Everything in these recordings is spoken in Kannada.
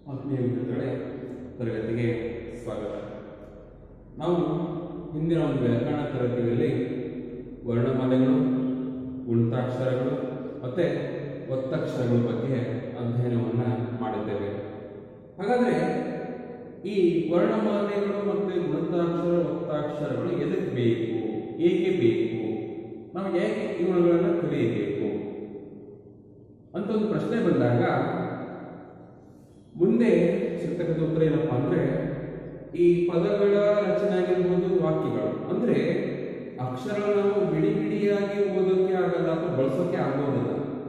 ಆತ್ಮೀಯ ವಿದ್ಯಾರ್ಥಿಗಳೇ ತರಗತಿಗೆ ಸ್ವಾಗತ ನಾವು ಹಿಂದಿನ ಒಂದು ವ್ಯಾಕರಣ ತರಗತಿಯಲ್ಲಿ ವರ್ಣಮಾಲೆಗಳು ಗುಣಿತಾಕ್ಷರಗಳು ಮತ್ತು ಒತ್ತಕ್ಷರಗಳ ಬಗ್ಗೆ ಅಧ್ಯಯನವನ್ನು ಮಾಡಿದ್ದೇವೆ ಹಾಗಾದರೆ ಈ ವರ್ಣಮಾಲೆಗಳು ಮತ್ತು ಗುಣಿತಾಕ್ಷರ ಒತ್ತಾಕ್ಷರಗಳು ಎದಕ್ಕೆ ಬೇಕು ಏಕೆ ಬೇಕು ನಾವು ಯಾಕೆ ಇವುಗಳನ್ನು ಕಲಿಯಬೇಕು ಅಂತ ಒಂದು ಪ್ರಶ್ನೆ ಬಂದಾಗ ಮುಂದೆ ಸಿಗ್ತಕ್ಕಂಥ ಉತ್ತರ ಏನಪ್ಪ ಅಂದ್ರೆ ಈ ಪದಗಳ ರಚನೆ ಆಗಿರ್ಬೋದು ವಾಕ್ಯಗಳು ಅಂದ್ರೆ ಅಕ್ಷರಗಳು ನಾವು ಬಿಡಿ ಬಿಡಿಯಾಗಿ ಓದೋಕೆ ಆಗಲ್ಲ ಅಥವಾ ಬಳಸೋಕೆ ಆಗೋದಿಲ್ಲ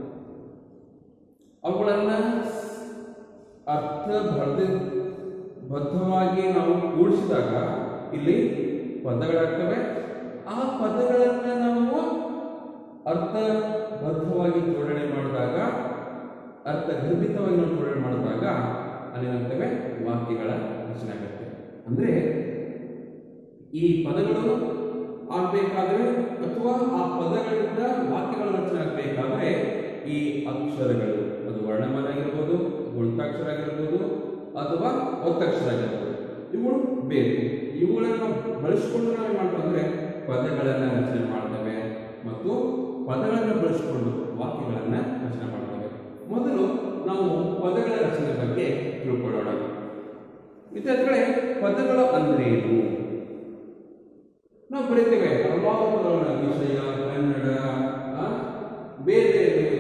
ಅವುಗಳನ್ನ ಅರ್ಥ ಬದ್ಧ ಬದ್ಧವಾಗಿ ನಾವು ಕೂಡಿಸಿದಾಗ ಇಲ್ಲಿ ಪದಗಳಾಗ್ತವೆ ಆ ಪದಗಳನ್ನ ನಾವು ಅರ್ಥಬದ್ಧವಾಗಿ ಜೋಡಣೆ ಮಾಡಿದಾಗ ಅರ್ಥಗರ್ಭಿತವಾಗಿ ನಾವು ಜೋಡಣೆ ಮಾಡಿದಾಗ ಅಲ್ಲೇನಾಗ್ತವೆ ವಾಕ್ಯಗಳ ರಚನೆ ಆಗುತ್ತೆ ಅಂದ್ರೆ ಈ ಪದಗಳು ಆಗ್ಬೇಕಾದ್ರೆ ಅಥವಾ ಆ ಪದಗಳಿಂದ ವಾಕ್ಯಗಳ ರಚನೆ ಆಗಬೇಕಾದ್ರೆ ಈ ಅಕ್ಷರಗಳು ಅದು ವರ್ಣಮಾಲೆ ಆಗಿರ್ಬೋದು ಗುಣಿತಾಕ್ಷರ ಆಗಿರ್ಬೋದು ಅಥವಾ ಒತ್ತಕ್ಷರ ಆಗಿರ್ಬೋದು ಇವುಗಳು ಬೇಕು ಇವುಗಳನ್ನು ನಾವು ಬಳಸಿಕೊಂಡು ನಾವು ಏನು ಮಾಡ್ತೀವಿ ಅಂದ್ರೆ ಪದಗಳನ್ನು ರಚನೆ ಮಾಡ್ತೇವೆ ಮತ್ತು ಪದಗಳನ್ನು ಬಳಸಿಕೊಂಡು ವಾಕ್ಯಗಳನ್ನು ರಚನೆ ಮಾಡ್ತೇವೆ ಮೊದಲು ನಾವು ಪದಗಳ ರಚನೆ ಬಗ್ಗೆ ತಿಳ್ಕೊಳ್ಳೋಣ ವಿದ್ಯಾರ್ಥಿಗಳೇ ಪದಗಳು ಅಂದ್ರೆ ಏನು ನಾವು ಬರೀತೇವೆ ಹಲವಾರು ಪದಗಳನ್ನ ವಿಷಯ ಕನ್ನಡ ಆ, ಬೇರೆ ಬೇರೆ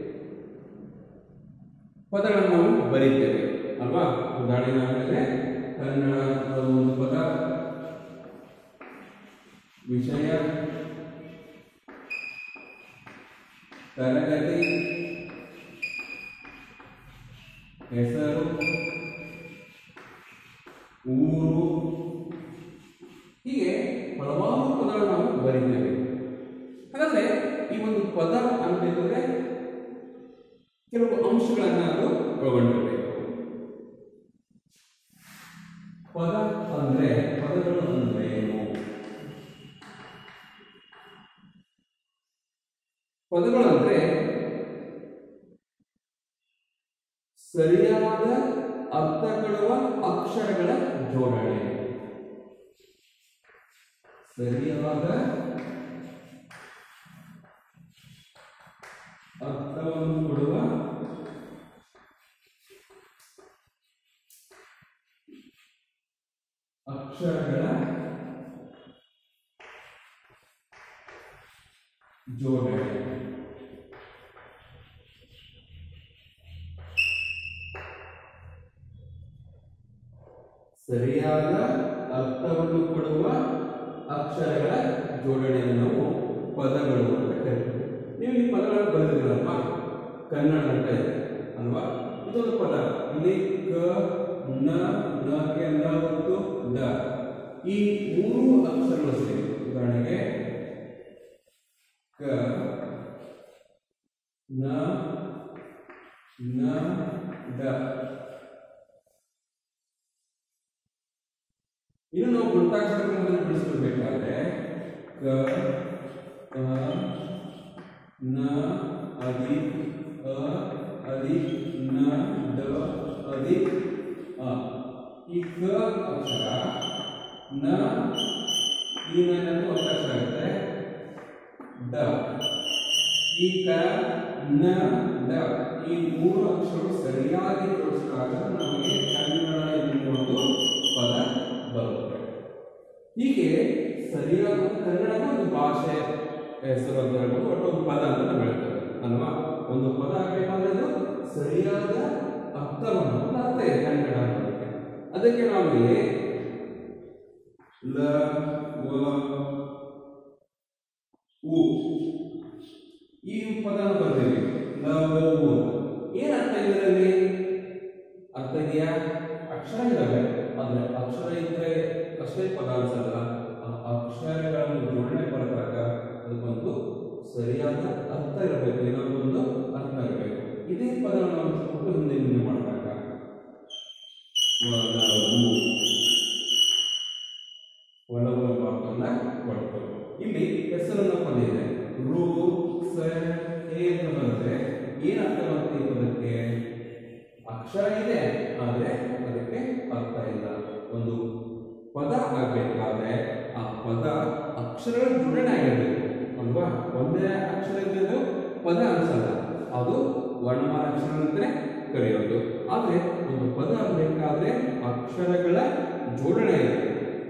ಪದಗಳನ್ನು ನಾವು ಬರೀತೇವೆ ಅಲ್ವಾ ಉದಾಹರಣೆ ಆಮೇಲೆ ಕನ್ನಡ ಅನ್ನೋದು ಒಂದು ಪದ ವಿಷಯ ತರಗತಿ ಹೆಸರು ಊರು ಹೀಗೆ ಹಲವಾರು ಪದಗಳು ನಾವು ಬರೀತೇವೆ ಹಾಗಾದ್ರೆ ಈ ಒಂದು ಪದ ಅಂತಂದ್ರೆ ಕೆಲವು ಅಂಶಗಳನ್ನ ಅದು ಒಳಗೊಂಡಿರಬೇಕು ಪದ ಅಂದ್ರೆ ಪದಗಳು ಅಂದ್ರೆ ಏನು ಪದಗಳು ಅಂದ್ರೆ ಸರಿಯಾದ ಅರ್ಥಗೊಳ್ಳುವ ಅಕ್ಷರಗಳ ಜೋಡಣೆ ಸರಿಯಾದ ಅರ್ಥವನ್ನು ಕೊಡುವ ಅಕ್ಷರಗಳ ಜೋಡಣೆ ಸರಿಯಾದ ಅರ್ಥವನ್ನು ಕೊಡುವ ಅಕ್ಷರಗಳ ಜೋಡಣೆಯನ್ನು ನಾವು ಪದಗಳು ಅಂತ ಕರಿತೀವಿ ನೀವು ಈ ಪದಗಳನ್ನು ಬರೆದಿರಲ್ವಾ ಕನ್ನಡ ಅಂತ ಇದೆ ಅಲ್ವಾ ಇದೊಂದು ಪದ ಇಲ್ಲಿ ಕ ನ ನಗೆ ನ ಮತ್ತು ಡ ಈ ಮೂರು ಅಕ್ಷರಗಳು ಸೇರಿ ಉದಾಹರಣೆಗೆ ಕ ನ ನ ಡ ಇನ್ನು ನಾವು ಗುರುತಾಕ್ಷರಗಳನ್ನು ಬಿಡಿಸ್ಕೊಳ್ಬೇಕಾದ್ರೆ ಕ ಕ ನ ಅದಿ ಅ ಅದಿ ನ ಡ ಅದಿ ಅ ಈ ಕ ಅಕ್ಷರ ನ ಈ ನ ಅನ್ನೋದು ಒತ್ತಕ್ಷರ ಆಗುತ್ತೆ ಡ ಈ ಕ ನ ಡ ಈ ಮೂರು ಅಕ್ಷರಗಳು ಸರಿಯಾಗಿ ಜೋಡಿಸಿದಾಗ ನಮಗೆ ಕನ್ನಡ ಎನ್ನುವ ಒಂದು ಪದ ಬರುತ್ತೆ ಹೀಗೆ ಸರಿಯಾದ ಕನ್ನಡದ ಒಂದು ಭಾಷೆ ಹೆಸರು ಅಂತ ಹೇಳ್ಬೋದು ಒಟ್ಟು ಒಂದು ಪದ ಅಂತ ನಾವು ಹೇಳ್ತೇವೆ ಅಲ್ವಾ ಒಂದು ಪದ ಆಗಬೇಕಾದ್ರೆ ಅದು ಸರಿಯಾದ ಅರ್ಥವನ್ನು ಒಂದು ಅರ್ಥ ಇದೆ ಕನ್ನಡ ಅನ್ನೋದಕ್ಕೆ ಅದಕ್ಕೆ ನಾವು ಇಲ್ಲಿ ಲ ವ ಉ ಈ ಪದ ಬರ್ತೀವಿ ಲ ವ ಉ ಏನ್ ಅರ್ಥ ಇದೆ ಇದರಲ್ಲಿ ಅರ್ಥ ಇದೆಯಾ ಅಕ್ಷರ ಇದಾವೆ ಆದ್ರೆ ಅಕ್ಷರ ಇದ್ರೆ ಅಷ್ಟೇ ಪದ ಅನ್ಸಲ್ಲ ಆ ಅಕ್ಷರಗಳನ್ನು ಜೋಡಣೆ ಬರೆದಾಗ ಅದಕ್ಕೊಂದು ಸರಿಯಾದ ಅರ್ಥ ಇರಬೇಕು ಏನಾದ್ರು ಒಂದು ಅರ್ಥ ಇರಬೇಕು ಇದೇ ಪದವನ್ನು ನಾವು ಸ್ವಲ್ಪ ಹಿಂದೆ ಮುಂದೆ ಮಾಡಿದಾಗ ಒಲವು ಒಲವು ಎಂಬ ಅರ್ಥವನ್ನ ಕೊಡ್ತೇವೆ ಇಲ್ಲಿ ಹೆಸರನ್ನ ಪದ ಇದೆ ರು ಸ ಹೇ ಅಂತ ಬಂದ್ರೆ ಏನ್ ಅರ್ಥ ಬರುತ್ತೆ ಈ ಪದಕ್ಕೆ ಅಕ್ಷರ ಇದೆ ಆದ್ರೆ ಅದಕ್ಕೆ ಅರ್ಥ ಇಲ್ಲ ಒಂದು ಪದ ಆಗಬೇಕಾದ್ರೆ ಆ ಪದ ಅಕ್ಷರಗಳ ಜೋಡಣೆ ಆಗಿರಬೇಕು ಅಲ್ವಾ ಒಂದೇ ಅಕ್ಷರ ಇದ್ದದ್ದು ಪದ ಅನ್ಸಲ್ಲ ಅದು ವರ್ಣಮಾಲ ಅಕ್ಷರ ಅಂತಲೇ ಕರೆಯೋದು ಆದ್ರೆ ಒಂದು ಪದ ಆಗಬೇಕಾದ್ರೆ ಅಕ್ಷರಗಳ ಜೋಡಣೆ ಇರಬೇಕು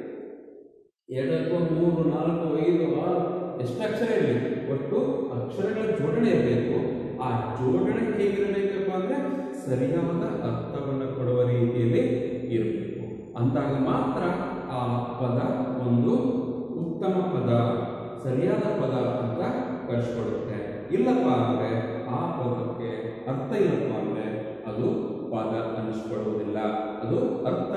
ಎರಡು ಅಥವಾ ಮೂರು ನಾಲ್ಕು ಐದು ಆರು ಎಷ್ಟು ಅಕ್ಷರ ಇರಲಿ ಒಟ್ಟು ಅಕ್ಷರಗಳ ಜೋಡಣೆ ಇರಬೇಕು ಆ ಜೋಡಣೆ ಹೇಗಿರಬೇಕಪ್ಪ ಅಂದ್ರೆ ಸರಿಯಾದ ಅರ್ಥವನ್ನು ಕೊಡುವ ರೀತಿಯಲ್ಲಿ ಇರಬೇಕು ಅಂದಾಗ ಮಾತ್ರ ಆ ಪದ ಒಂದು ಉತ್ತಮ ಪದ ಸರಿಯಾದ ಪದ ಅಂತ ಕಳಿಸ್ಕೊಡುತ್ತೆ ಇಲ್ಲಪ್ಪ ಅಂದ್ರೆ ಆ ಪದಕ್ಕೆ ಅರ್ಥ ಇಲ್ಲಪ್ಪ ಅಂದ್ರೆ ಅದು ಪದ ಅನಿಸ್ಕೊಳ್ಳುವುದಿಲ್ಲ ಅದು ಅರ್ಥ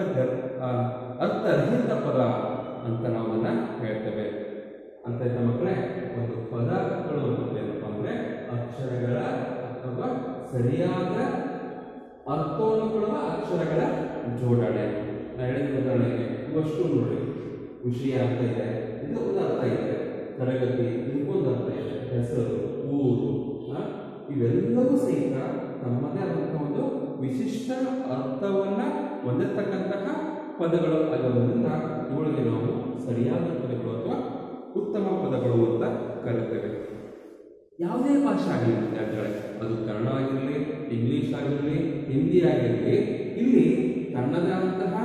ಅರ್ಥರಹಿತ ಪದ ಅಂತ ನಾವು ಅದನ್ನ ಹೇಳ್ತೇವೆ ಅಂತ ಆಯ್ತಾ ಮಕ್ಕಳೇ ಒಂದು ಪದಗಳು ಅಂತಂದ್ರೆ ಏನಪ್ಪ ಅಂದ್ರೆ ಅಕ್ಷರಗಳ ಅಥವಾ ಸರಿಯಾದ ಅರ್ಥವನ್ನು ಕೊಡುವ ಅಕ್ಷರಗಳ ಜೋಡಣೆ ನಾನು ಹೇಳಿದ ಉದಾಹರಣೆಗೆ ಇವಷ್ಟು ನೋಡಿ ವಿಷಯ ಅರ್ಥ ಇದೆ ಇದು ಒಂದು ಅರ್ಥ ಇದೆ ತರಗತಿ ಇದಕ್ಕೊಂದು ಅರ್ಥ ಇದೆ ಹೆಸರು ಊರು ಆ, ಇವೆಲ್ಲವೂ ಸಹಿತ ತಮ್ಮದೇ ಆದಂತಹ ಒಂದು ವಿಶಿಷ್ಟ ಅರ್ಥವನ್ನ ಹೊಂದಿರತಕ್ಕಂತಹ ಪದಗಳು ಆಗಿರೋದ್ರಿಂದ ಇವುಗಳಿಗೆ ನಾವು ಸರಿಯಾದ ಪದಗಳು ಅಥವಾ ಉತ್ತಮ ಪದಗಳು ಅಂತ ಕರಿತೇವೆ ಯಾವುದೇ ಭಾಷೆ ಆಗಲಿ ವಿದ್ಯಾರ್ಥಿಗಳೇ ಅದು ಕನ್ನಡ ಆಗಿರಲಿ ಇಂಗ್ಲಿಷ್ ಆಗಿರಲಿ ಹಿಂದಿ ಆಗಿರಲಿ ಇಲ್ಲಿ ತನ್ನದೇ ಆದಂತಹ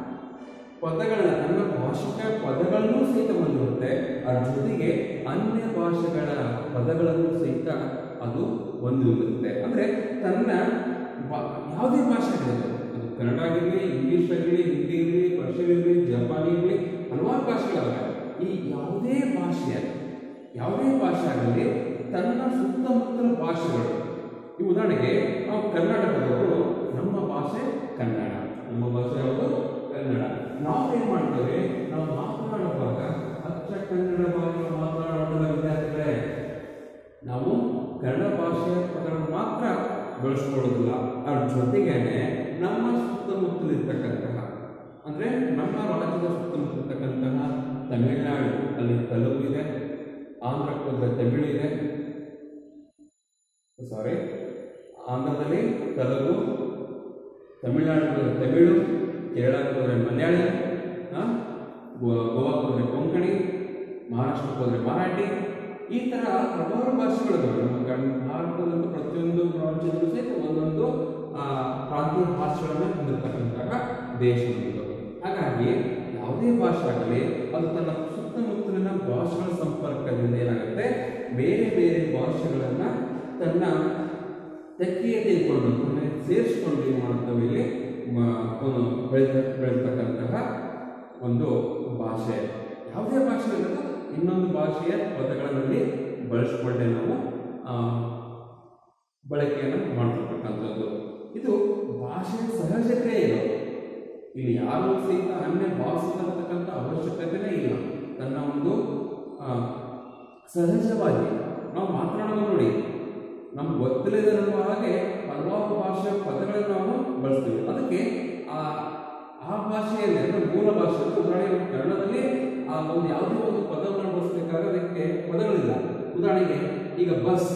ಪದಗಳನ್ನ ತನ್ನ ಭಾಷಿಕ ಪದಗಳನ್ನು ಸಹಿತ ಹೊಂದಿರುತ್ತೆ ಅದ್ರ ಜೊತೆಗೆ ಅನ್ಯ ಭಾಷೆಗಳ ಪದಗಳನ್ನು ಸಹಿತ ಅದು ಹೊಂದಿರುತ್ತೆ ಅಂದ್ರೆ ತನ್ನ ಬಾ- ಯಾವುದೇ ಭಾಷೆ ಆಗಿರಲಿ ಅದು ಕನ್ನಡ ಆಗಿರಲಿ ಇಂಗ್ಲಿಷ್ ಆಗಿರಲಿ ಹಿಂದಿ ಇರಲಿ ಪರ್ಷಿಯನ್ ಇರಲಿ ಜಪಾನಿ ಇರಲಿ ಹಲವಾರು ಭಾಷೆಗಳವೆ ಈ ಯಾವುದೇ ಭಾಷೆಯ ಯಾವುದೇ ಭಾಷೆ ಆಗಲಿ ತನ್ನ ಸುತ್ತಮುತ್ತಲ ಭಾಷೆಗಳು ಈ ಉದಾಹರಣೆಗೆ ನಾವು ಕರ್ನಾಟಕದವರು ನಮ್ಮ ಭಾಷೆ ಕನ್ನಡ ನಮ್ಮ ಭಾಷೆ ಯಾವುದು ಕನ್ನಡ ನಾವು ಏನ್ ಮಾಡ್ತೇವೆ ನಾವು ಮಾತನಾಡುವಾಗ ಅಚ್ಚ ಕನ್ನಡ ಭಾಷೆ ಮಾತನಾಡುವ ವಿದ್ಯಾರ್ಥಿಗಳೇ ನಾವು ಕನ್ನಡ ಭಾಷೆಯ ಪದಗಳನ್ನು ಮಾತ್ರ ಬಳಸ್ಕೊಳ್ಳೋದಿಲ್ಲ ಅದ್ರ ಜೊತೆಗೇನೆ ನಮ್ಮ ಸುತ್ತಮುತ್ತಲಿರ್ತಕ್ಕಂತಹ ಅಂದ್ರೆ ನಮ್ಮ ರಾಜ್ಯದ ಸುತ್ತಮುತ್ತಲಿರ್ತಕ್ಕಂತಹ ತಮಿಳುನಾಡು ಅಲ್ಲಿ ತೆಲುಗು ಇದೆ ಆಂಧ್ರಕ್ಕೆ ಹೋದ್ರೆ ತಮಿಳು ಇದೆ ಸಾರಿ ಆಂಧ್ರದಲ್ಲಿ ತೆಲುಗು ತಮಿಳುನಾಡು ಹೋದ್ರೆ ತಮಿಳು ಕೇರಳಕ್ಕೆ ಹೋದ್ರೆ ಮಲಯಾಳಿ ಆ, ಗೋ- ಗೋವಾಕ್ಕೆ ಹೋದ್ರೆ ಕೊಂಕಣಿ ಮಹಾರಾಷ್ಟ್ರಕ್ಕೆ ಹೋದ್ರೆ ಮರಾಠಿ ಈ ತರ ಹಲವಾರು ಭಾಷೆಗಳಿದಾವೆ ನಮ್ಮ ಕಣ್ ಭಾರತದಂತ ಪ್ರತಿಯೊಂದು ರಾಜ್ಯದಲ್ಲೂ ಸಹಿತ ಒಂದೊಂದು ಆ, ಪ್ರಾಂತೀಯ ಭಾಷೆಗಳನ್ನ ಹೊಂದಿರತಕ್ಕಂತಹ ದೇಶ ನಮ್ಮದು ಹಾಗಾಗಿ ಯಾವುದೇ ಭಾಷೆ ಆಗಲಿ ಅದು ತನ್ನ ಸುತ್ತಮುತ್ತಲಿನ ಭಾಷೆಗಳ ಸಂಪರ್ಕದಿಂದ ಏನಾಗುತ್ತೆ ಬೇರೆ ಬೇರೆ ಭಾಷೆಗಳನ್ನ ತನ್ನ ತೆಕ್ಕಿಗೆ ತೆಗೆದುಕೊಂಡು ಅಂದರೆ ಸೇರಿಸ್ಕೊಂಡು ಏನು ಮಾಡ್ತವೆ ಇಲ್ಲಿ ಮ- ಒಂದು ಬೆಳೆದ ಬೆಳೆತಕ್ಕಂತಹ ಒಂದು ಭಾಷೆ ಯಾವುದೇ ಭಾಷೆ ಇರೋದು ಇನ್ನೊಂದು ಭಾಷೆಯ ಪದಗಳಲ್ಲಿ ಬಳಸಿಕೊಂಡೇ ನಾವು ಆ, ಬಳಕೆಯನ್ನು ಮಾಡ್ತಿರ್ತಕ್ಕಂಥದ್ದು ಇದು ಭಾಷೆಯ ಸಹಜ ಕ್ರಿಯೆ ಇದು ಇಲ್ಲಿ ಯಾರು ಸಹಿತ ಅನ್ಯ ಭಾಷಿಸತಕ್ಕಂಥ ಅವಶ್ಯಕತೆನೇ ಇಲ್ಲ ತನ್ನ ಒಂದು ಆ, ಸಹಜವಾಗಿ ನಾವು ಮಾತನಾಡುವ ನೋಡಿ ನಮ್ಗೆ ಗೊತ್ತಿಲ್ಲದಿರುವ ಹಾಗೆ ಹಲವಾರು ಭಾಷೆಯ ಪದಗಳನ್ನು ನಾವು ಬಳಸ್ತೀವಿ ಅದಕ್ಕೆ ಆ ಆ ಭಾಷೆಯಲ್ಲಿ ಅಂದರೆ ಮೂಲ ಭಾಷೆ ಅಂದ್ರೆ ಉದಾಹರಣೆಗೆ ನಮ್ಮ ಕನ್ನಡದಲ್ಲಿ ಆ ಒಂದು ಯಾವುದೇ ಒಂದು ಪದವನ್ನು ಬಳಸಬೇಕಾದ್ರೆ ಅದಕ್ಕೆ ಪದಗಳಿಲ್ಲ ಉದಾಹರಣೆಗೆ ಈಗ ಬಸ್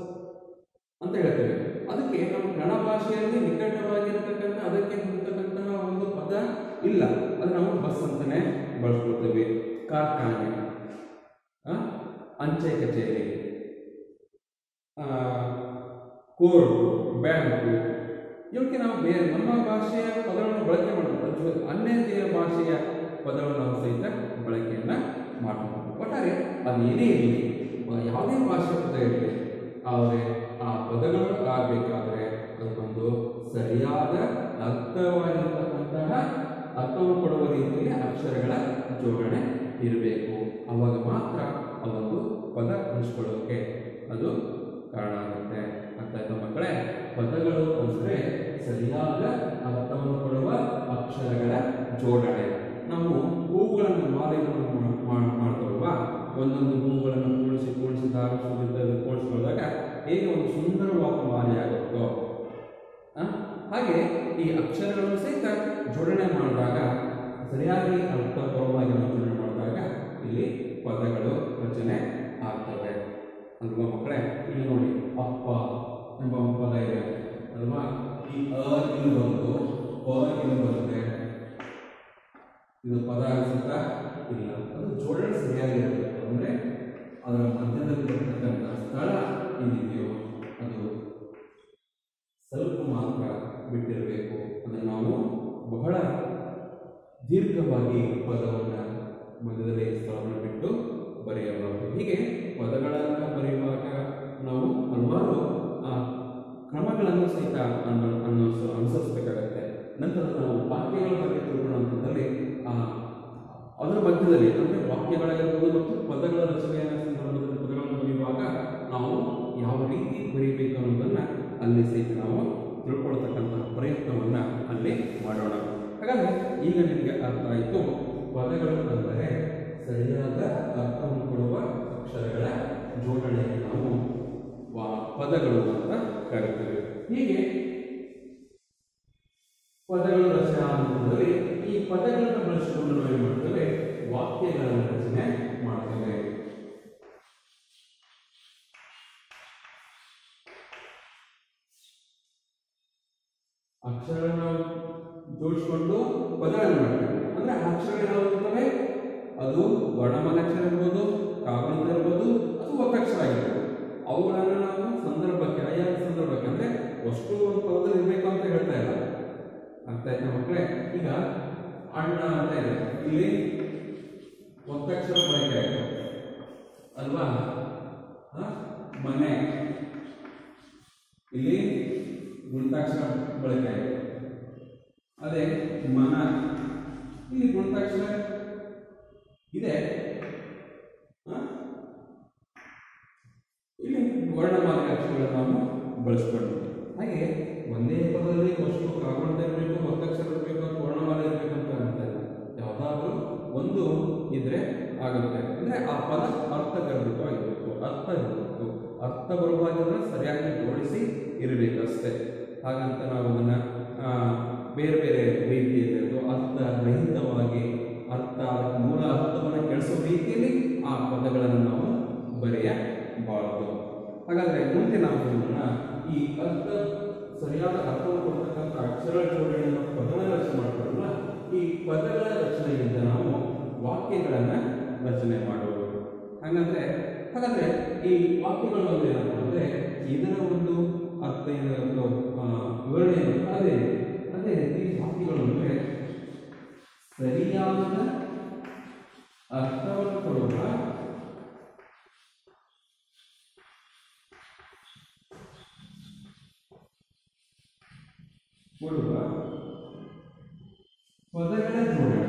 ಅಂತ ಹೇಳ್ತೇವೆ ಅದಕ್ಕೆ ನಮ್ಮ ಕನ್ನಡ ಭಾಷೆಯಲ್ಲಿ ನಿಕಟವಾಗಿರ್ತಕ್ಕಂಥ ಅದಕ್ಕೆ ಹೊಂದತಕ್ಕಂತಹ ಒಂದು ಪದ ಇಲ್ಲ ಅದು ನಾವು ಬಸ್ ಅಂತಾನೆ ಬಳಸ್ಕೊಳ್ತೇವೆ ಕಾರ್ಖಾನೆ ಆ, ಅಂಚೆ ಕಚೇರಿ ಆ, ಕೋರ್ಟು ಬ್ಯಾಂಕು ಇವಕ್ಕೆ ನಾವು ಬೇರೆ ನಮ್ಮ ಭಾಷೆಯ ಪದಗಳನ್ನು ಬಳಕೆ ಮಾಡಬಹುದು ಅಥವಾ ಅನ್ಯ ದೇ- ಭಾಷೆಯ ಪದಗಳನ್ನು ನಾವು ಸಹಿತ ಬಳಕೆಯನ್ನ ಮಾಡಬಹುದು ಒಟ್ಟಾರೆ ಅದು ಏನೇ ಇರಲಿ ಯಾವುದೇ ಭಾಷೆ ಪದ ಇರಲಿ ಆದರೆ ಆ ಪದಗಳು ಆಗಬೇಕಾದ್ರೆ ಅದಕ್ಕೊಂದು ಸರಿಯಾದ ಅರ್ಥವಾಗಿರ್ತಕ್ಕಂತಹ ಅರ್ಥವನ್ನು ಕೊಡುವ ರೀತಿಯಲ್ಲಿ ಅಕ್ಷರಗಳ ಜೋಡಣೆ ಇರಬೇಕು ಅವಾಗ ಮಾತ್ರ ಅವೊಂದು ಪದ ಅನಿಸ್ಕೊಳ್ಳೋಕೆ ಅದು ಕಾರಣ ಆಗುತ್ತೆ ಅರ್ಥ ಆಯ್ತಾ ಮಕ್ಕಳೇ ಪದಗಳು ಅಂದರೆ ಸರಿಯಾದ ಅರ್ಥವನ್ನು ಕೊಡುವ ಅಕ್ಷರಗಳ ಜೋಡಣೆ ನಾವು ಹೂಗಳನ್ನು ಮಾಲೆಗಳನ್ನು ಮಾ- ಮಾ- ಮಾಡ್ತೇವಲ್ವಾ ಒಂದೊಂದು ಹೂಗಳನ್ನು ಕೂಡಿಸಿ ಕೂಡಿಸಿ ಧಾರಿಸುವುದನ್ನು ಕೂಡಿಸಿಕೊಂಡಾಗ ಹೇಗೆ ಒಂದು ಸುಂದರವಾದ ಮಾಲೆ ಆಗುತ್ತೋ ಆ? ಹಾಗೆ ಈ ಅಕ್ಷರಗಳನ್ನು ಸಹಿತ ಜೋಡಣೆ ಮಾಡಿದಾಗ ಸರಿಯಾಗಿ ಅರ್ಥಪೂರ್ವವಾಗಿ ನಾವು ಜೋಡಣೆ ಮಾಡಿದಾಗ ಇಲ್ಲಿ ಪದಗಳು ರಚನೆ ಆಗ್ತವೆ ಅಲ್ವಾ ಮಕ್ಕಳೇ ಇಲ್ಲಿ ನೋಡಿ ಅಪ್ಪ ಎಂಬ ಒಂದು ಪದ ಇದೆ ಅಲ್ವಾ ಈ ಅ ಇಲ್ಲಿ ಬಂದು ಏನು ಬರುತ್ತೆ ಇದು ಪದ ಅನಿಸುತ್ತಾ ಇಲ್ಲ ಅದು ಜೋಡಣೆ ಸರಿಯಾಗಿರಬೇಕು ಅಂದರೆ ಅದರ ಮಧ್ಯದಲ್ಲಿ ಬರ್ತಕ್ಕಂಥ ಸ್ಥಳ ಏನಿದೆಯೋ ಅದು ಸ್ವಲ್ಪ ಮಾತ್ರ ಬಿಟ್ಟಿರಬೇಕು ಅದನ್ನು ನಾವು ಬಹಳ ದೀರ್ಘವಾಗಿ ಪದವನ್ನು ಮಧ್ಯದಲ್ಲಿ ಸ್ಥಳವನ್ನು ಬಿಟ್ಟು ಬರೆಯಬಾರದು ಹೀಗೆ ಪದಗಳನ್ನು ಬರೆಯುವಾಗ ನಾವು ಹಲವಾರು ಆ, ಕ್ರಮಗಳನ್ನು ಸಹಿತ ಅನ್ನು ಅನ್ನಿಸ ಅನುಸರಿಸಬೇಕಾಗತ್ತೆ ನಂತರ ನಾವು ವಾಕ್ಯಗಳ ಬಗ್ಗೆ ತಿಳ್ಕೊಳ್ಳುವಂಥದ್ದಲ್ಲಿ ಆ, ಅದರ ಮಧ್ಯದಲ್ಲಿ ಅಂದರೆ ವಾಕ್ಯಗಳಾಗಿರ್ಬೋದು ಮತ್ತು ಪದಗಳ ರಚನೆಯ ಸಂದರ್ಭದಲ್ಲಿ ಪದಗಳನ್ನು ಬರೆಯುವಾಗ ನಾವು ಯಾವ ರೀತಿ ಬರೀಬೇಕು ಅನ್ನೋದನ್ನು ಅಲ್ಲಿ ಸಹಿತ ನಾವು ತಿಳ್ಕೊಳ್ತಕ್ಕಂತಹ ಪ್ರಯತ್ನವನ್ನು ಅಲ್ಲಿ ಮಾಡೋಣ ಹಾಗಾದರೆ ಈಗ ನಿಮಗೆ ಅರ್ಥ ಆಯಿತು ಪದಗಳು ಅಂದರೆ ಸರಿಯಾದ ಅರ್ಥವನ್ನು ಕೊಡುವ ಅಕ್ಷರಗಳ ಜೋಡಣೆಯನ್ನು ನಾವು ವಾ- ಪದಗಳು ಅಂತ ಕರಿತೇವೆ ಹೀಗೆ ಪದಗಳ ರಚನೆ ಹಂತದಲ್ಲಿ ಈ ಪದಗಳನ್ನು ಬಳಸಿಕೊಂಡು ನಾವು ಏನು ಮಾಡ್ತೇವೆ ವಾಕ್ಯಗಳನ್ನು ರಚನೆ ಮಾಡ್ತೇವೆ ಅಕ್ಷರಗಳನ್ನು ನಾವು ಜೋಡಿಸಿಕೊಂಡು ಪದಗಳನ್ನು ಮಾಡ್ತೇವೆ ಅಂದ್ರೆ ಆ ಅಕ್ಷರಗಳು ಯಾವ್ದು ಇರ್ತವೆ ಅದು ವರ್ಣಮಾಲಾಕ್ಷರ ಇರ್ಬೋದು ಕಾಗುಣಿತ ಇರ್ಬೋದು ಅಥವಾ ಒತ್ತಕ್ಷರ ಆಗಿರ್ಬೋದು ಅವುಗಳನ್ನು ನಾವು ಸಂದರ್ಭಕ್ಕೆ ಆಯಾ ಸಂದರ್ಭಕ್ಕೆ ಅಂದ್ರೆ ಅಷ್ಟು ಒಂದು ಪದದಲ್ಲಿ ಇರಬೇಕು ಅಂತ ಹೇಳ್ತಾ ಇಲ್ಲ ಅರ್ಥ ಆಯ್ತಾ ಮಕ್ಕಳೇ ಈಗ ಅಣ್ಣ ಅಂತ ಇದೆ ಇಲ್ಲಿ ಒತ್ತಕ್ಷರ ಬಳಕೆ ಆಯ್ತು ಅಲ್ವಾ ಹ? ಮನೆ ಇಲ್ಲಿ ಗುಣಿತಾಕ್ಷರ ಬಳಕೆ ಆಯ್ತು ಅದೇ ಮನ ಇಲ್ಲಿ ಗುಣಿತಾಕ್ಷರ ಇದೆ ಹ? ಇಲ್ಲಿ ವರ್ಣಮಾಲೆ ಅಕ್ಷರಗಳನ್ನು ನಾವು ಬಳಸ್ಕೊಂಡು ಹಾಗೆ ಒಂದೇ ಪದದಲ್ಲಿ ಅಷ್ಟು ಕಾಗುಣಿತ ಇರಬೇಕು ಒತ್ತಕ್ಷರ ಇರಬೇಕು ಅಥವಾ ವರ್ಣಮಾಲೆ ಇರಬೇಕು ಅಂತ ಅಂತ ಇಲ್ಲ ಯಾವುದಾದ್ರೂ ಒಂದು ಇದ್ರೆ ಆಗುತ್ತೆ ಅಂದ್ರೆ ಆ ಪದ ಅರ್ಥಗರ್ಭಿತವಾಗಿರಬೇಕು ಅರ್ಥ ಇರಬೇಕು ಅರ್ಥ ಬರುವಾಗಿದ್ರೆ ಸರಿಯಾಗಿ ಜೋಡಿಸಿ ಇರಬೇಕು ಅಷ್ಟೇ ಹಾಗಂತ ನಾವು ಅದನ್ನ ಆ, ಬೇರೆ ಬೇರೆ ರೀತಿಯಲ್ಲಿ ಅಥವಾ ಅರ್ಥ ರಹಿತವಾಗಿ ಅರ್ಥ ಮೂಲ ಅರ್ಥವನ್ನು ಕೆಳಿಸೋ ರೀತಿಯಲ್ಲಿ ಆ ಪದಗಳನ್ನು ನಾವು ಬರೆಯಬಾರದು ಹಾಗಾದ್ರೆ ಮುಂದೆ ನಾವು ನೋಡೋಣ ಈ ಅರ್ಥ ಸರಿಯಾದ ಅರ್ಥವನ್ನು ಕೊಡ್ತಕ್ಕಂಥ ಅಕ್ಷರ ಜೋಡಣೆಯನ್ನು ಪದಗಳ ರಚನೆ ಮಾಡ್ತಾರಲ್ಲ ಈ ಪದಗಳ ರಚನೆಯಿಂದ ನಾವು ವಾಕ್ಯಗಳನ್ನು ರಚನೆ ಮಾಡುವುದು ಹಾಗಂದ್ರೆ ಹಾಗಾದ್ರೆ ಈ ವಾಕ್ಯಗಳು ಅಂದ್ರೆ ಏನಪ್ಪ ಅಂದ್ರೆ ಇದರ ಒಂದು ಅರ್ಥ ಏನು ಆ, ವಿವರಣೆ ಏನು? ಅದೇ ಅದೇ ರೀತಿ ವಾಕ್ಯಗಳು ಅಂದ್ರೆ ಸರಿಯಾದ ಅರ್ಥವನ್ನು ಕೊಡುವ ಕೊಡುವ ಪದಗಳ ಜೋಡಣೆ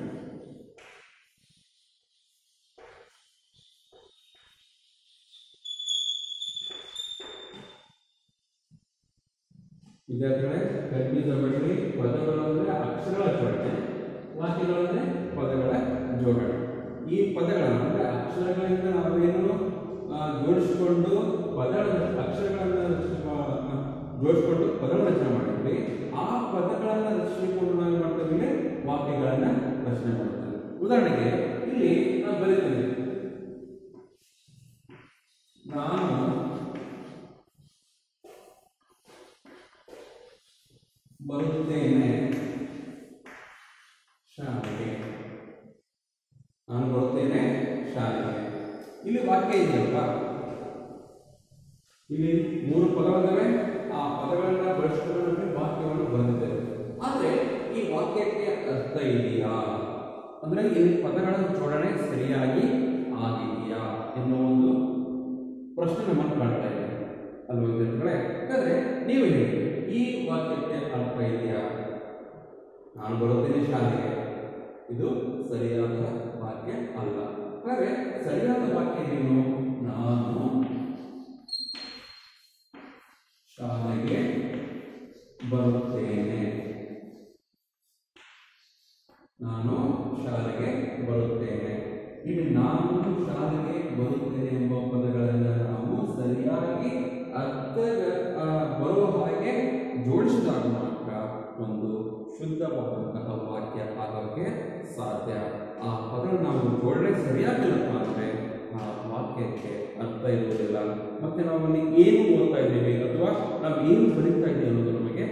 ವಿದ್ಯಾರ್ಥಿಗಳೇ ಕಲ್ಪಿಸಬೇಡ್ರಿ ಪದಗಳು ಅಂದ್ರೆ ಅಕ್ಷರಗಳ ಜೋಡಣೆ ವಾಕ್ಯಗಳಂದ್ರೆ ಪದಗಳ ಜೋಡಣೆ ಈ ಪದಗಳನ್ನು ಅಂದ್ರೆ ಅಕ್ಷರಗಳಿಂದ ನಾವೇನು ಆ, ಜೋಡಿಸಿಕೊಂಡು ಪದಗಳ ಅಕ್ಷರಗಳನ್ನು ರಚನೆ ಮಾ- ಆ, ಜೋಡಿಸಿಕೊಂಡು ಪದಗಳ ರಚನೆ ಮಾಡಿದ್ವಿ ಆ ಪದಗಳನ್ನು ರಚಿಸಿಕೊಂಡು ನಾವು ಏನ್ ಮಾಡ್ತೇವೆ ಇಲ್ಲಿ ವಾಕ್ಯಗಳನ್ನ ರಚನೆ ಮಾಡ್ತೇವೆ ಉದಾಹರಣೆಗೆ ಇಲ್ಲಿ ನಾವು ಬರೀತೇವೆ ನಾನು ಬರುತ್ತೇನೆ ಶಾಲೆಗೆ ನಾನು ಬರುತ್ತೇನೆ ಶಾಲೆಗೆ ಇಲ್ಲಿ ವಾಕ್ಯ ಇದೆಯಲ್ವಾ ಇಲ್ಲಿ ಮೂರು ಪದಗಳಿವೆ ಆ ಪದಗಳನ್ನ ಬಳಸಿಕೊಂಡು ನಮಗೆ ವಾಕ್ಯವನ್ನು ಬರೆದಿದ್ದೇವೆ ಆದರೆ ಈ ವಾಕ್ಯಕ್ಕೆ ಅರ್ಥ ಇದೆಯಾ ಅಂದ್ರೆ ಇಲ್ಲಿ ಪದಗಳ ಜೋಡಣೆ ಸರಿಯಾಗಿ ಆಗಿದೆಯಾ ಎನ್ನುವ ಒಂದು ಪ್ರಶ್ನೆ ನಮ್ಮನ್ನು ಕಾಡ್ತಾ ಇದೆ ಅಲ್ವಾ ವಿದ್ಯಾರ್ಥಿಗಳೇ ಹಾಗಾದ್ರೆ ನೀವು ಹೇಳಿ ಈ ವಾಕ್ಯಕ್ಕೆ ಅರ್ಥ ಇದೆಯಾ ನಾನು ಬರುತ್ತೇನೆ ಶಾಲೆಗೆ ಇದು ಸರಿಯಾದ ವಾಕ್ಯ ಅಲ್ಲ ಹಾಗಾದ್ರೆ ಸರಿಯಾದ ವಾಕ್ಯ ಏನು ನಾನು ಶಾಲೆಗೆ ಬರುತ್ತೇನೆ ನಾನು ಶಾಲೆಗೆ ಬರುತ್ತೇನೆ ಇಲ್ಲಿ ನಾನು ಶಾಲೆಗೆ ಬರುತ್ತೇನೆ ಎಂಬ ಪದಗಳನ್ನು ನಾವು ಸರಿಯಾಗಿ ಅರ್ಥ ಆ, ಬರುವ ಹಾಗೆ ಜೋಡಿಸಿದಾಗ ಮಾತ್ರ ಒಂದು ಶುದ್ಧವಾದಂತಹ ವಾಕ್ಯ ಆಗೋಕ್ಕೆ ಸಾಧ್ಯ ಆ ಪದಗಳು ನಾವು ಜೋಡಣೆ ಸರಿಯಾಗಿಲ್ಲಪ್ಪ ಅಂದರೆ ಆ ವಾಕ್ಯಕ್ಕೆ ಅರ್ಥ ಇರುವುದಿಲ್ಲ ಮತ್ತೆ ನಾವು ಅಲ್ಲಿ ಏನು ಓದ್ತಾ ಇದ್ದೀವಿ ಅಥವಾ ನಾವು ಏನು ಬರೀತಾ ಇದ್ದೀವಿ ಅನ್ನೋದು ನಮಗೆ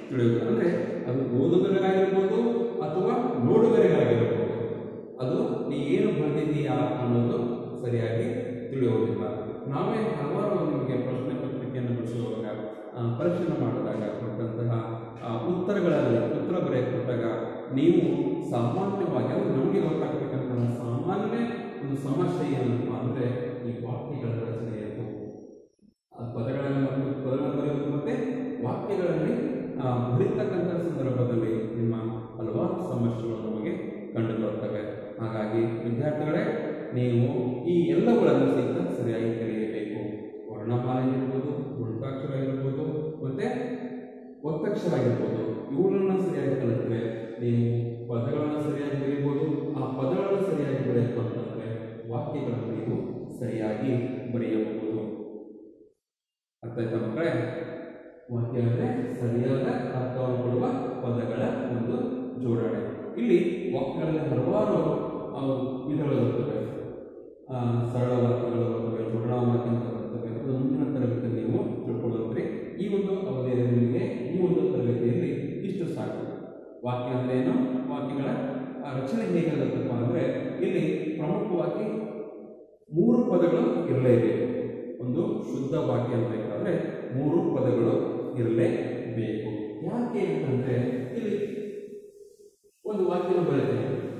ತಿಳಿಯುವುದು ಅಂದರೆ ಅದು ಓದುಗರಿಗಾಗಿರ್ಬೋದು ಅಥವಾ ನೋಡುಗರಿಗಾಗಿರ್ಬೋದು ಅದು ನೀ ಏನು ಬಂದಿದ್ದೀಯಾ ಅನ್ನೋದು ಸರಿಯಾಗಿ ತಿಳಿಯೋದಿಲ್ಲ ನಾವೇ ಹಲವಾರು ನಿಮಗೆ ಪ್ರಶ್ನೆ ಪತ್ರಿಕೆಯನ್ನು ಬಿಡಿಸುವಾಗ ಆ, ಪರೀಕ್ಷೆಯನ್ನು ಮಾಡಿದಾಗ ಕೊಟ್ಟಂತಹ ಆ, ಉತ್ತರಗಳಲ್ಲಿ ಉತ್ತರ ಬರೆಯಕ್ಕೆ ಕೊಟ್ಟಾಗ ನೀವು ಸಾಮಾನ್ಯವಾಗಿ ಅದು ನಮಗೆ ಗೊತ್ತಾಗಬೇಕಂತಹ ಸಾಮಾನ್ಯ ಒಂದು ಸಮಸ್ಯೆ ಏನಪ್ಪ ಅಂದರೆ ಈ ವಾಕ್ಯಗಳ ರಚನೆ ಇತ್ತು ಆ ಪದಗಳನ್ನು ಮತ್ತು ಪದಗಳನ್ನು ಬರೆಯುವುದು ಮತ್ತೆ ವಾಕ್ಯಗಳಲ್ಲಿ ಆ, ಬರೀತಕ್ಕಂಥ ಸಂದರ್ಭದಲ್ಲಿ ನಿಮ್ಮ ಹಲವಾರು ಸಮಸ್ಯೆಗಳು ನಮಗೆ ಕಂಡುಬರುತ್ತವೆ ಹಾಗಾಗಿ ವಿದ್ಯಾರ್ಥಿಗಳೇ ನೀವು ಈ ಎಲ್ಲಗಳನ್ನು ಸಹಿತ ಸರಿಯಾಗಿ ಕಲಿಯಬೇಕು ವರ್ಣಮಾಲೆ ಇರ್ಬೋದು ಗುಣಾಕ್ಷರ ಇರ್ಬೋದು ಮತ್ತೆ ಒತ್ತಕ್ಷರ ಆಗಿರ್ಬೋದು ಇವುಗಳನ್ನ ಸರಿಯಾಗಿ ಕಲಿತ್ರೆ ನೀವು ಪದಗಳನ್ನು ಸರಿಯಾಗಿ ಬರೀಬೋದು ಆ ಪದಗಳನ್ನು ಸರಿಯಾಗಿ ಬರೆಯಬೇಕು ಅಂತಂದ್ರೆ ವಾಕ್ಯಗಳನ್ನು ನೀವು ಸರಿಯಾಗಿ ಬರೆಯಬಹುದು ಅರ್ಥ ಆಯ್ತಾ ಮಕ್ಕಳೇ ವಾಕ್ಯ ಅಂದರೆ ಸರಿಯಾದ ಅರ್ಥವನ್ನು ಕೊಡುವ ಪದಗಳ ಒಂದು ಜೋಡಣೆ ಇಲ್ಲಿ ವಾಕ್ಯಗಳಲ್ಲಿ ಹಲವಾರು ಆ, ವಿಧಗಳು ಬರ್ತವೆ ಆ, ಸರಳ ವಾಕ್ಯಗಳು ಬರ್ತವೆ ಜೋಡಣಾ ವಾಕ್ಯ ಅಂತ ಬರ್ತವೆ ಅದು ಮುಂದಿನ ತರಗತಿಯಲ್ಲಿ ನೀವು ತಿಳ್ಕೊಳ್ಳುವಂತ್ರಿ ಈ ಒಂದು ಅವಧಿಯಲ್ಲಿ ನಿಮಗೆ ಈ ಒಂದು ತರಗತಿಯಲ್ಲಿ ಇಷ್ಟು ಸಾಕು ವಾಕ್ಯ ಅಂದ್ರೆ ಏನು ವಾಕ್ಯಗಳ ಆ, ರಚನೆ ಹೇಗಾಗುತ್ತಪ್ಪ ಅಂದರೆ ಇಲ್ಲಿ ಪ್ರಮುಖವಾಗಿ ಮೂರು ಪದಗಳು ಇರಲೇಬೇಕು ಒಂದು ಶುದ್ಧ ವಾಕ್ಯ ಬೇಕಾದ್ರೆ ಮೂರು ಪದಗಳು ಇರಲೇಬೇಕು ಯಾಕೆ ಅಂತಂದ್ರೆ ಇಲ್ಲಿ ಒಂದು ವಾಕ್ಯವನ್ನು ಬರೀತೇನೆ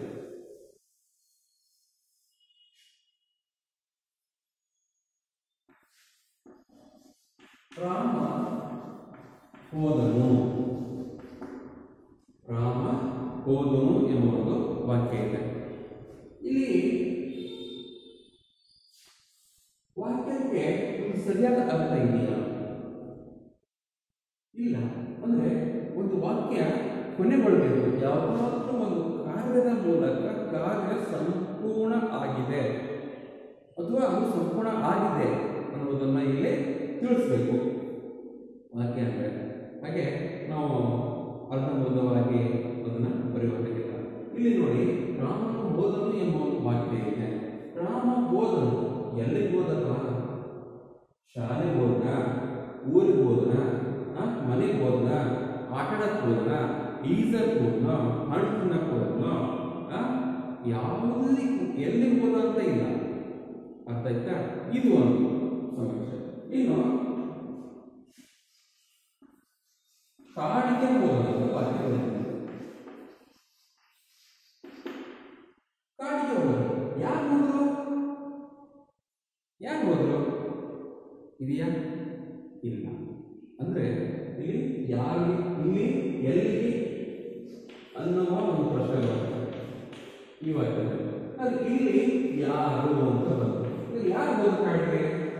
ರಾಮ ಹೋದನು ರಾಮ ಹೋದನು ಎಂಬ ಒಂದು ವಾಕ್ಯ ಇದೆ ಇಲ್ಲಿ ವಾಕ್ಯಕ್ಕೆ ಒಂದು ಸರಿಯಾದ ಅರ್ಥ ಇದೆಯಾ ಇಲ್ಲ ಅಂದ್ರೆ ಒಂದು ವಾಕ್ಯ ಕೊನೆಗೊಳ್ಳಬೇಕು ಯಾವುದಾದ್ರೂ ಒಂದು ಕಾರ್ಯದ ಮೂಲಕ ಕಾರ್ಯ ಸಂಪೂರ್ಣ ಆಗಿದೆ ಅಥವಾ ಅದು ಸಂಪೂರ್ಣ ಆಗಿದೆ ಅನ್ನೋದನ್ನ ಇಲ್ಲಿ ತಿಳಿಸ್ಬೇಕು ವಾಕ್ಯ ಅಂದರೆ ಹಾಗೆ ನಾವು ಅರ್ಧಬೋಧವಾಗಿ ಅದನ್ನು ಬರೆಯುವಂತಿಲ್ಲ ಇಲ್ಲಿ ನೋಡಿ ರಾಮನು ಹೋದನು ಎಂಬ ಒಂದು ವಾಕ್ಯ ಇದೆ ರಾಮ ಹೋದನು ಎಲ್ಲಿಗೆ ಹೋದಪ್ಪ ಶಾಲೆಗೆ ಹೋದನ ಊರಿಗೆ ಹೋದನ ಮನೆಗೆ ಹೋದನ ಆಟಾಡಕ್ಕೆ ಹೋದನ ಈಜಕ್ಕೆ ಹೋದನ ಹಣ್ಣು ತಿನ್ನಕ್ಕೆ ಹೋದನ ಯಾವುದಲ್ಲಿ ಎಲ್ಲಿಗೆ ಹೋದ ಅಂತ ಇಲ್ಲ ಅರ್ಥ ಆಯ್ತಾ ಇದು ಒಂದು ಸಮಸ್ಯೆ ಇನ್ನು ಕಾಡಿಗೆ ಹೋದನು ವಾಕ್ಯ ಬರೀತಾರೆ. ಕಾಡಿಗೆ ಹೋದರು ಯಾರು ಹೋದ್ರು ಯಾರು ಹೋದ್ರು ಇದೆಯಾ ಇಲ್ಲ ಅಂದ್ರೆ ಇಲ್ಲಿ ಯಾರು ಇಲ್ಲಿ ಎಲ್ಲಿಗೆ ಅನ್ನುವ ಒಂದು ಪ್ರಶ್ನೆ ಬರ್ತದೆ ಈ ವಾಕ್ಯದಲ್ಲಿ ಅದು ಇಲ್ಲಿ ಯಾರು ಅಂತ ಬರ್ತದೆ ಇಲ್ಲಿ ಯಾರು ಹೋದ್ರು ಕಾಡಿಗೆ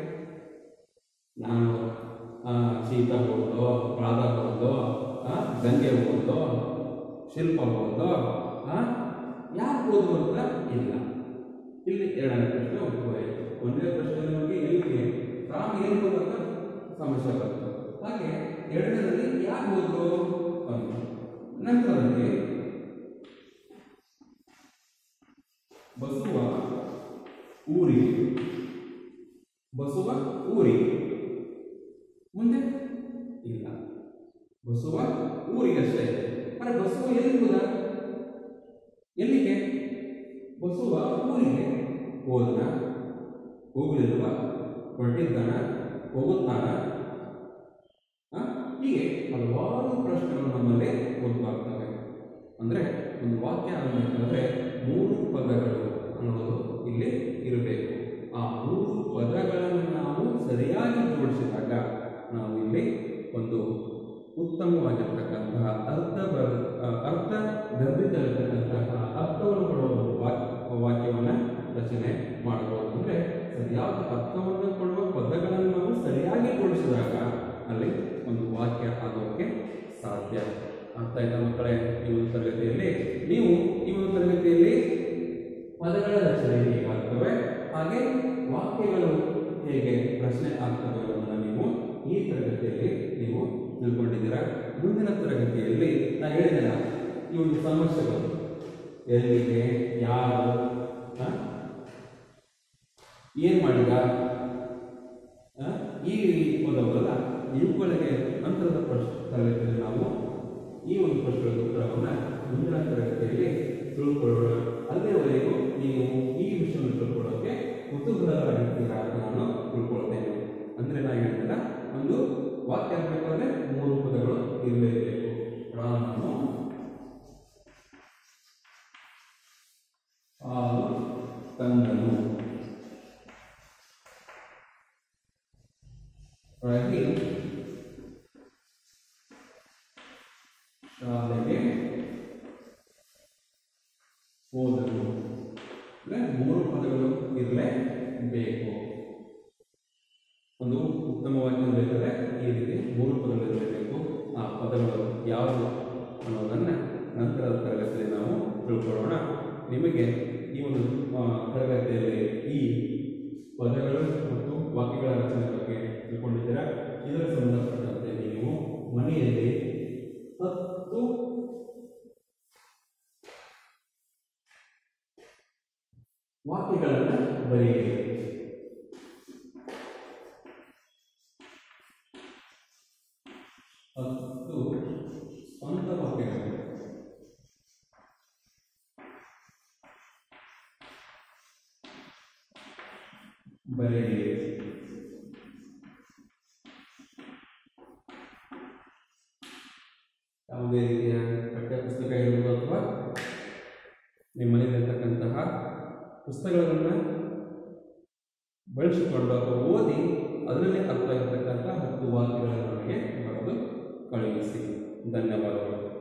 ನಾನು ಆ, ಸೀತಾ ಹೋದ್ಲು ರಾಧಾ ಹೋದ್ಲು ಆ, ಗಂಗೆ ಹೋದ್ಲು ಶಿಲ್ಪ ಹೋದ್ಲು ಆ, ಯಾರು ಹೋದ್ರು ಅಂತ ಇಲ್ಲ ಇಲ್ಲಿ ಎರಡನೇ ಪ್ರಶ್ನೆ ಉದ್ಭವಾಯಿತು ಒಂದನೇ ಪ್ರಶ್ನೆ ನಮಗೆ ಎಲ್ಲಿಗೆ ರಾಮ ಏನು ಹೋದ ಅಂತ ಸಮಸ್ಯೆ ಬಂತು ಹಾಗೆ ಎರಡನೇದಲ್ಲಿ ಯಾರು ಹೋದ್ರು ಅಂತ ನಂತರದಲ್ಲಿ ಬಸುವ ಊರಿಗೆ ಬಸುವ ಊರಿಗೆ ಮುಂದೆ ಇಲ್ಲ ಬಸುವ ಊರಿಗಷ್ಟೇ ಅರೆ ಬಸುವ ಎಲ್ಲಿ ಹೋದ ಎಲ್ಲಿಗೆ ಬಸುವ ಊರಿಗೆ ಹೋದನ ಹೋಗಲಿಲ್ವ ಹೊರಟಿದ್ದಾನ ಹೋಗುತ್ತಾನ ಆ? ಹೀಗೆ ಹಲವಾರು ಪ್ರಶ್ನೆಗಳು ನಮ್ಮಲ್ಲಿ ಉದ್ಭವಾಗ್ತವೆ ಅಂದರೆ ಒಂದು ವಾಕ್ಯ ಅನ್ನಬೇಕಾದ್ರೆ ಮೂರು ಪದಗಳು ಅನ್ನೋದು ಇಲ್ಲಿ ಇರಬೇಕು ಆ ಮೂರು ಪದಗಳನ್ನು ನಾವು ಸರಿಯಾಗಿ ಜೋಡಿಸಿದಾಗ ನಾವು ಇಲ್ಲಿ ಒಂದು ಉತ್ತಮವಾಗಿರ್ತಕ್ಕಂತಹ ಅರ್ಥ ಬರ ಆ, ಅರ್ಥ ಗರ್ಭಿತವಿರ್ತಕ್ಕಂತಹ ಅರ್ಥವನ್ನು ಕೊಡುವ ಒಂದು ವಾಕ್ಯ ವಾಕ್ಯವನ್ನು ರಚನೆ ಮಾಡಬಹುದು ಅಂದರೆ ಸರಿಯಾದ ಅರ್ಥವನ್ನು ಕೊಡುವ ಪದಗಳನ್ನು ನಾವು ಸರಿಯಾಗಿ ಜೋಡಿಸಿದಾಗ ಅಲ್ಲಿ ಒಂದು ವಾಕ್ಯ ಆಗೋಕ್ಕೆ ಸಾಧ್ಯ ಅರ್ಥ ಆಯ್ತಾ ಮಕ್ಕಳೇ ಈ ಒಂದು ತರಗತಿಯಲ್ಲಿ ನೀವು ಈ ಒಂದು ತರಗತಿಯಲ್ಲಿ ಪದಗಳ ರಚನೆ ಹೇಗಾಗ್ತವೆ ಹಾಗೆ ವಾಕ್ಯಗಳು ಹೇಗೆ ಪ್ರಶ್ನೆ ಆಗ್ತವೆ ಅನ್ನೋದನ್ನು ನೀವು ಈ ತರಗತಿಯಲ್ಲಿ ನೀವು ತಿಳ್ಕೊಂಡಿದ್ದೀರಾ ಮುಂದಿನ ತರಗತಿಯಲ್ಲಿ ನಾ ಹೇಳಿದ ಈ ಒಂದು ಸಮಸ್ಯೆಗಳು ಎಲ್ಲಿಗೆ ಯಾರು ಆ? ಏನ್ ಮಾಡಿದ ಆ? ಈ ಪದವಲ್ಲ ಇವುಗಳಿಗೆ ನಂತರದ ಪ್ರಶ್ನೆ ತರಗತಿಯಲ್ಲಿ ನಾವು ಈ ಒಂದು ಪ್ರಶ್ನೆಗಳ ಉತ್ತರವನ್ನು ಮುಂದಿನ ತರಗತಿಯಲ್ಲಿ ತಿಳ್ಕೊಳ್ಳೋಣ ಅಲ್ಲಿಯವರೆಗೂ ನೀವು ಈ ವಿಷಯವನ್ನು ತಿಳ್ಕೊಳ್ಳೋಕೆ ಕುತೂಹಲರಾಗಿರ್ತೀರಾ ಅಂತ ನಾನು ತಿಳ್ಕೊಳ್ತೇನೆ ಅಂದರೆ ನಾನು ಹೇಳಿದ್ದಲ್ಲ ಒಂದು ವಾಕ್ಯ ಆಗಬೇಕಾದ್ರೆ ಮೂರು ಪದಗಳು ಇರಲೇಬೇಕು ರಾಮನು ಹಾಲು ತಂದನು ರಹೀಂ ಶಾಲೆಗೆ ಹೋದನು ಅಂದ್ರೆ ಮೂರು ಪದಗಳು ಇರಲೇಬೇಕು ಒಂದು ಉತ್ತಮವಾಗಿ ಬೇಕಾದ್ರೆ ಈ ರೀತಿ ಮೂರು ಪದಗಳು ಇರಲೇಬೇಕು ಆ ಪದಗಳು ಯಾವುದು ಅನ್ನೋದನ್ನು ನಂತರದ ತರಗತಿಯಲ್ಲಿ ನಾವು ತಿಳ್ಕೊಳ್ಳೋಣ ನಿಮಗೆ ಈ ಒಂದು ಆ, ತರಗತಿಯಲ್ಲಿ ಈ ಪದಗಳು ಮತ್ತು ವಾಕ್ಯಗಳ ರಚನೆ ಬಗ್ಗೆ ತಿಳ್ಕೊಂಡಿದ್ದೀರಾ ಇದರ ಸಂಬಂಧಪಟ್ಟಂತೆ ನೀವು ಮನೆಯಲ್ಲಿ ಹತ್ತು ವಾಕ್ಯಗಳನ್ನು ಬರೆಯಿರಿ ಹತ್ತು ಸ್ವಂತ ವಾಕ್ಯಗಳು ಬರೆಯಿರಿ ಯಾವುದೇ ರೀತಿಯ ಪಠ್ಯಪುಸ್ತಕ ಇರುವುದು ಅಥವಾ ನಿಮ್ಮ ಮನೆಯಲ್ಲಿರ್ತಕ್ಕಂತಹ ಪುಸ್ತಕಗಳನ್ನು ಬಳಸಿಕೊಂಡು ಅಥವಾ ಓದಿ ಅದರಲ್ಲಿ ಅರ್ಥ ಆಗಿರ್ತಕ್ಕಂಥ ಹತ್ತು ವಾಕ್ಯಗಳನ್ನು ನಮಗೆ ಬರೆದು ಕಳುಹಿಸಿ ಧನ್ಯವಾದಗಳು